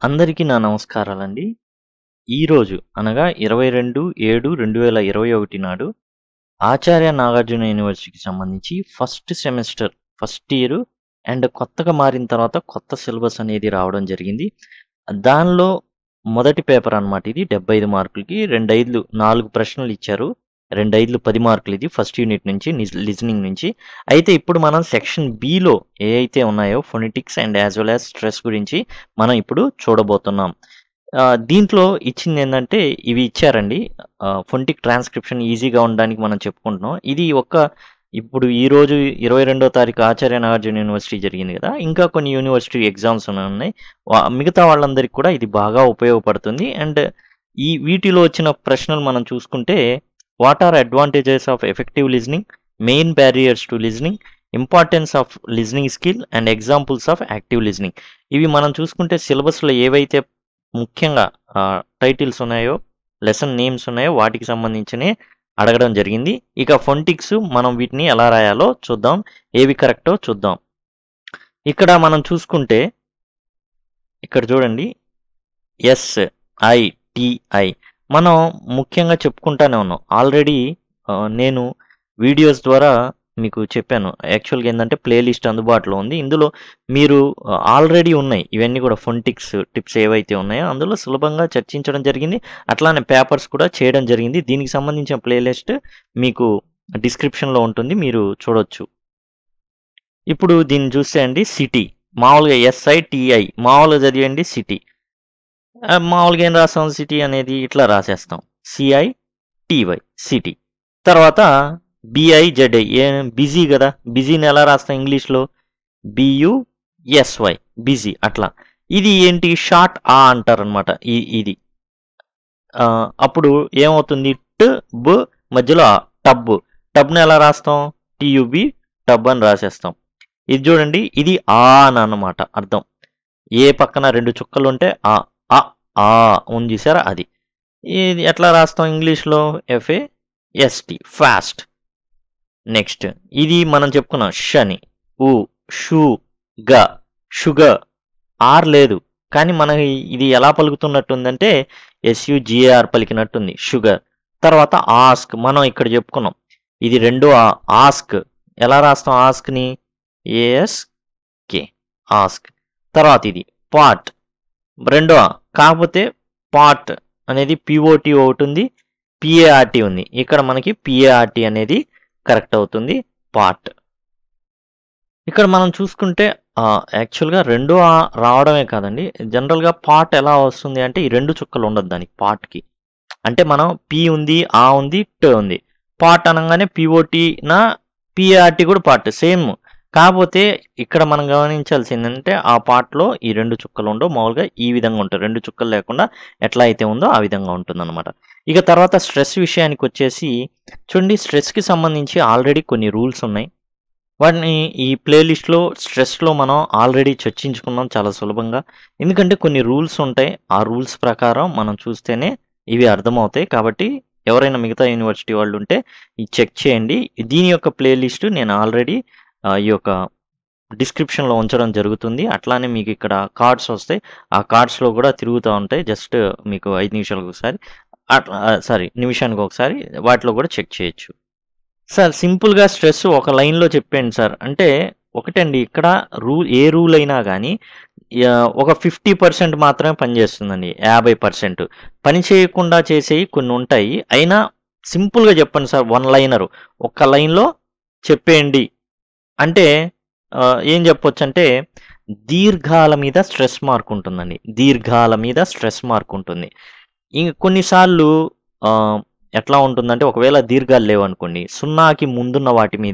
అందరికీ నా నమస్కారాలండి. ఈరోజు అనగా 22/7/2021 నాడు ఆచార్య నాగార్జున యూనివర్సిటీకి సంబంధించి first semester first year and కొత్తగా మారిన తర్వాత కొత్త సిలబస్ అనేది రావడం జరిగింది. దానిలో మొదటి పేపర్ అన్నమాట ఇది 75 మార్కులకి 2 ఐదులు 4 ప్రశ్నలు ఇచ్చారు. 2 ఐదులు 10 మార్కులు ఇది ఫస్ట్ యూనిట్ నుంచి నిజ్ లిజనింగ్ నుంచి. అయితే ఇప్పుడు మనం సెక్షన్ బిలో ఏ అయితే ఉన్నాయో phonetics and as well as stress గురించి మనం ఇప్పుడు చూడబోతున్నాం. ఆహ్, దీంట్లో ఇచ్చిందేందంటే ఇవి ఇచ్చారండి. ఆహ్, ఫొనెటిక్ ట్రాన్స్‌క్రిప్షన్ ఈజీగా ఉండడానికి మనం చెప్పుకుంటున్నాం. ఇది ఒక్క ఇప్పుడు ఈరోజు 22వ తారీఖు ఆచార్య నాగార్జున యూనివర్సిటీ జరిగింది గదా! ఇంకా కొన్ని యూనివర్సిటీ ఎగ్జామ్స్ ఉన్నాయి. వ మిగతా వాళ్ళందరికి కూడా ఇది బాగా ఉపయోగపడుతుంది. అండ్ ఈ వీటిలో వచ్చిన ప్రశ్నలు మనం చూసుకుంటే what are advantages of effective listening? Main barriers to listening? Importance of listening skill and examples of active listening. ఇవి మనం చూసుకుంటే సిలబస్‌లో ఏవైతే ముఖ్యంగా ఆహ్, టైటిల్స్ ఉన్నాయో, లెసన్ నేమ్స్ ఉన్నాయో వాటికి సంబంధించినయి అడగడం జరిగింది. ఇక ఫొనెటిక్స్ మనం వీటిని ఎలా రాయాలో చూద్దాం. ఏవి కరెక్టో చూద్దాం. ఇక్కడ మనం చూసుకుంటే ఇక్కడ చూడండి. ఎస్, ఐ, టి, ఐ మనం ముఖ్యంగా చెప్పుకుంటానే ఉన్నాం. ఆల్రెడీ ఆహ్, నేను వీడియోస్ ద్వారా మీకు చెప్పాను. యాక్చువల్‌గా ఏందంటే ప్లే లిస్ట్ అందుబాటులో ఉంది. ఇందులో మీరు ఆల్రెడీ ఉన్నాయి. ఇవన్నీ కూడా ఫొనెటిక్స్ టిప్స్ ఏవైతే ఉన్నాయో అందులో సులభంగా చర్చించడం జరిగింది. అట్లానే పేపర్స్ కూడా చేయడం జరిగింది. దీనికి సంబంధించిన ప్లే లిస్ట్ మీకు డిస్క్రిప్షన్‌లో ఉంటుంది. మీరు చూడొచ్చు. ఇప్పుడు దీన్ని చూస్తే అండి సిటీ మామూలుగా ఎస్ఐ, టిఐ మామూలుగా చదివండి సిటీ. ఆహ్, మామూలుగా ఏం రాస్తాం సిటీ అనేది ఇట్లా రాసేస్తాం. C I, T Y city. తర్వాత బిఐ, జెడ్ఐ ఏం బిజీ గదా! బిజీని ఎలా రాస్తాం ఇంగ్లీష్‌లో? బియుఎస్వై బిజీ అట్లా. ఇది ఏంటి షార్ట్ ఆ అంటారనమాట. ఇ ఇది. ఆహ్, అప్పుడు ఏమవుతుంది ట్, బ్ మధ్యలో ఆ టబ్. టబ్‌ని ఎలా రాస్తాం? టియుబి టబ్ అని రాసేస్తాం. ఇది చూడండి ఇది ఆ అననమాట అర్థం. ఏ పక్కన 2 చుక్కలుంటే ఆ, అ, ఆ ఉంది చూసారా అది. ఇది ఎట్లా రాస్తాం ఇంగ్లీష్‌లో? FA, ST fast. నెక్స్ట్ ఇది మనం చెప్పుకున్నాం ష్ అని. ఉ, షు, గ షుగర్. ఆర్ లేదు. కానీ మనకి ఇది ఎలా పలుకుతున్నట్టుందంటే ఎస్‌యుజిఏఆర్ పలికినట్టుంది షుగర్. తర్వాత ఆస్క్ మనం ఇక్కడ చెప్పుకున్నాం. ఇది రెండో ఆ ఆస్క్. ఎలా రాస్తాం ఆస్క్‌ని? ASK ask. తర్వాత ఇది పాట్. రెండో ఆ కాకపోతే పాట్ అనేది పిఓటి ఒకటుంది. పిఏఆర్‌టి ఉంది. ఇక్కడ మనకి పిఏఆర్‌టి అనేది కరెక్ట్ అవుతుంది. పాట్. ఇక్కడ మనం చూసుకుంటే ఆహ్, యాక్చువల్‌గా రెండో ఆ రావడమే కాదండి. జనరల్‌గా పాట్ ఎలా వస్తుంది అంటే ఈ 2 చుక్కలు ఉండదు దానికి పాట్‌కి. అంటే మనం పి ఉంది, ఆ ఉంది, ట్ ఉంది. పాట్ అనంగానే పిఓటినా, పిఏఆర్‌టి కూడా పాట్ సేమ్. కాపోతే ఇక్కడ మనం గమనించాల్సిందేంటంటే ఆ పాట్‌లో ఈ 2 చుక్కలు ఉండవు. మామూలుగా ఈ విధంగా ఉంటాయి. 2 చుక్కలు లేకుండా ఎట్లా అయితే ఉందో ఆ విధంగా ఉంటుందన్నమాట. ఇక తర్వాత స్ట్రెస్ విషయానికొచ్చేసి చూడండి స్ట్రెస్‌కి సంబంధించి ఆల్రెడీ కొన్ని రూల్స్ ఉన్నాయి. వాటిని ఈ ప్లే లిస్ట్‌లో స్ట్రెస్‌లో మనం ఆల్రెడీ చర్చించుకున్నాం చాలా సులభంగా. ఎందుకంటే కొన్ని రూల్స్ ఉంటాయి. ఆ రూల్స్ ప్రకారం మనం చూస్తేనే ఇవి అర్థమవుతాయి. కాబట్టి ఎవరైనా మిగతా యూనివర్సిటీ వాళ్ళుంటే ఇది చెక్ చేయండి. దీని యొక్క ప్లే లిస్ట్ నేను ఆల్రెడీ ఆహ్, ఈ యొక్క డిస్క్రిప్షన్‌లో ఉంచడం జరుగుతుంది. అట్లానే మీకు ఇక్కడ కార్డ్స్ వస్తాయి. ఆ కార్డ్స్‌లో కూడా తిరుగుతా ఉంటాయి. జస్ట్ మీకు 5 నిమిషాలకొకసారి అట్లా సారీ నిమిషానికొకసారి వాటిలో కూడా చెక్ చేయొచ్చు. సార్ సింపుల్‌గా స్ట్రెస్ ఒక లైన్‌లో చెప్పేయండి సార్. అంటే ఒకటండి ఇక్కడ రూల్ ఏ రూల్ అయినా గానీ యాహ్, ఒక 50% మాత్రమే పనిచేస్తుందండి. 50% పని చేయకుండా చేసేయి కొన్ని ఉంటాయి. అయినా సింపుల్‌గా చెప్పండి సార్ వన్ లైనరు. ఒక్క లైన్‌లో చెప్పేయండి. అంటే ఆహ్, ఏం చెప్పొచ్చంటే దీర్ఘాల మీద స్ట్రెస్ మార్క్ ఉంటుందండి. దీర్ఘాల మీద స్ట్రెస్ మార్క్ ఉంటుంది. ఇంక కొన్నిసార్లు ఆహ్, ఎట్లా ఉంటుందంటే ఒకవేళ దీర్ఘాలు లేవనుకోండి. సున్నాకి ముందున్న వాటి మీద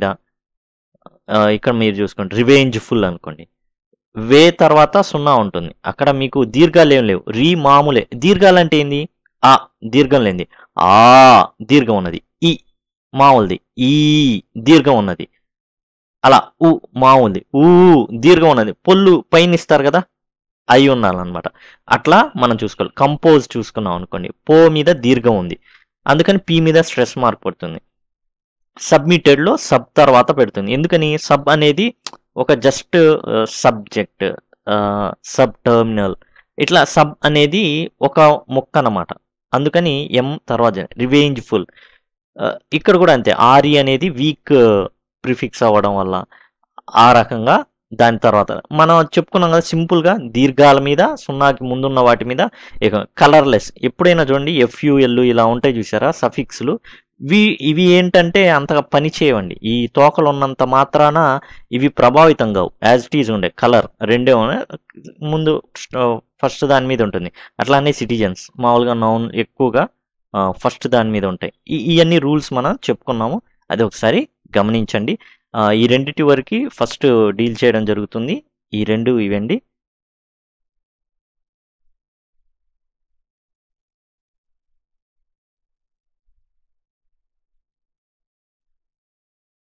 ఆహ్, ఇక్కడ మీరు చూసుకోండి రివెంజ్‌ఫుల్ అనుకోండి. వే తర్వాత సున్నా ఉంటుంది. అక్కడ మీకు దీర్ఘాలేం లేవు. రి మామూలే. దీర్ఘాలంటే ఏంది? అ దీర్ఘం లేనిది. ఆ దీర్ఘం ఉన్నది. ఇ మామూలుది. ఈ దీర్ఘం ఉన్నది. అలా ఉ మామూలుది. ఊ దీర్ఘం ఉన్నది. పొల్లు పైనిస్తారు గదా! అయి ఉండాలనమాట. అట్లా మనం చూసుకోవాలి. కంపోజ్ చూసుకున్నాం అనుకోండి. పో మీద దీర్ఘం ఉంది. అందుకని పి మీద స్ట్రెస్ మార్క్ పడుతుంది. సబ్మిటెడ్‌లో సబ్ తర్వాత పెడుతుంది. ఎందుకని? సబ్ అనేది ఒక జస్ట్ ఆహ్, సబ్జెక్ట్ ఆహ్, సబ్ టెర్మినల్ ఇట్లా సబ్ అనేది ఒక మొక్క అన్నమాట అందుకని ఎం తర్వాత రివేంజ్ఫుల్ ఇక్కడ కూడా అంతే ఆరి అనేది వీక్ ప్రిఫిక్స్ అవ్వడం వల్ల ఆ రకంగా దాని తర్వాత మనం చెప్పుకున్నాం కదా సింపుల్గా దీర్ఘాల మీద సున్నాకి ముందున్న వాటి మీద ఇక కలర్లెస్ ఎప్పుడైనా చూడండి ఎఫ్యుఎల్ ఇలా ఉంటాయి చూసారా సఫిక్స్లు ఇవి ఇవి ఏంటంటే అంతగా పని చేయవండి ఈ తోకలు ఉన్నంత మాత్రాన ఇవి ప్రభావితం కావు యాజ్ ఇట్ ఈజ్ ఉండే కలర్ రెండే ఉన్నాయి. ముందు ఫస్ట్ దాని మీద ఉంటుంది అట్లానే సిటిజన్స్ మామూలుగా నౌన్ ఎక్కువగా ఫస్ట్ దాని మీద ఉంటాయి ఈ ఇవన్నీ రూల్స్ మనం చెప్పుకున్నాము అది ఒకసారి గమనించండి ఆ, ఈ రెండిటి వరకు ఫస్ట్ డీల్ చేయడం జరుగుతుంది ఈ రెండు ఇవండి